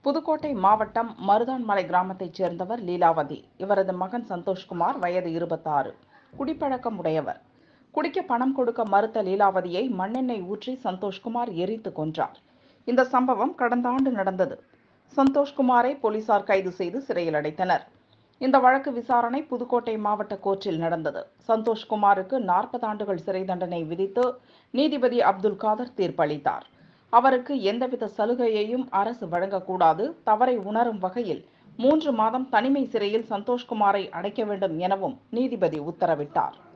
புதுக்கோட்டை மாவட்டம் மருதான்மலை கிராமத்தைச் சேர்ந்தவர் லீலாவதி இவரது மகன் சந்தோஷ்குமார் வயது இருபத்தாறு குடிப்பழக்கம் உடையவர் குடிக்க பணம் கொடுக்க மறுத்த லீலாவதியை மண்ணெண்ணெய் ஊற்றி சந்தோஷ்குமார் எரித்து கொன்றார் இந்த சம்பவம் கடந்த ஆண்டு நடந்தது சந்தோஷ்குமாரை போலீசார் கைது செய்து சிறையில் அடைத்தனர் இந்த வழக்கு விசாரணை புதுக்கோட்டை மாவட்ட கோர்ட்டில் நடந்தது சந்தோஷ்குமாருக்கு நாற்பது ஆண்டுகள் சிறை தண்டனை விதித்து நீதிபதி அப்துல் காதர் தீர்ப்பளித்தார் அவருக்கு எந்தவித சலுகையையும் அரசு வழங்கக்கூடாது தவறை உணரும் வகையில் மூன்று மாதம் தனிமை சிறையில் சந்தோஷ்குமாரை அடைக்க வேண்டும் எனவும் நீதிபதி உத்தரவிட்டார்